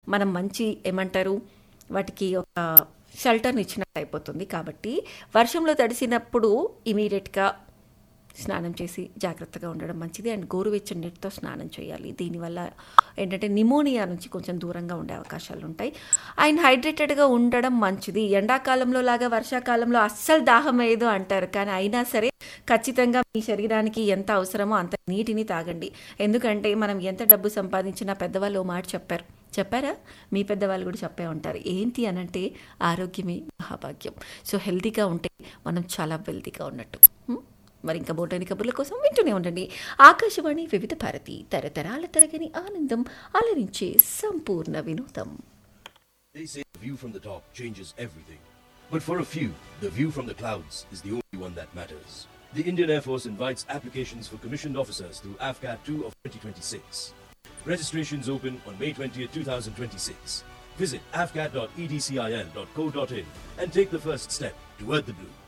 మనం మంచి ఏమంటారు వాటికి ఒక షెల్టర్ని ఇచ్చినట్టు అయిపోతుంది కాబట్టి వర్షంలో తడిసినప్పుడు ఇమీడియట్గా స్నానం చేసి జాగ్రత్తగా ఉండడం మంచిది అండ్ గోరువెచ్చని నీటితో స్నానం చేయాలి దీనివల్ల ఏంటంటే నిమోనియా నుంచి కొంచెం దూరంగా ఉండే అవకాశాలు ఉంటాయి అండ్ హైడ్రేటెడ్గా ఉండడం మంచిది ఎండాకాలంలో లాగా వర్షాకాలంలో అస్సలు దాహం వేయదు అంటారు కానీ అయినా సరే ఖచ్చితంగా మీ శరీరానికి ఎంత అవసరమో అంత నీటిని తాగండి ఎందుకంటే మనం ఎంత డబ్బు సంపాదించినా పెద్దవాళ్ళు ఓ మాట చెప్పారు చెప్పారా మీ పెద్దవాళ్ళు కూడా చెప్పే ఉంటారు ఏంటి అనంటే ఆరోగ్యమే మహాభాగ్యం సో హెల్తీగా ఉంటే మనం చాలా వెల్తీగా ఉన్నట్టు హ్మ్? మరి ఇంకా బోటాని కబుర్ల కోసం వింటూనే ఉండండి ఆకాశవాణి వివిధ భారతి తరతరాల తరగని ఆనందం అలరించే సంపూర్ణ వినోదం They say the view from the top changes everything. But for a few, the view from the clouds is the only one that matters. The Indian Air Force invites applications for commissioned officers through AFCAT 2 of 2026. Registrations open on May 20th, 2026. Visit afcat.edcil.co.in and take the first step toward the blue.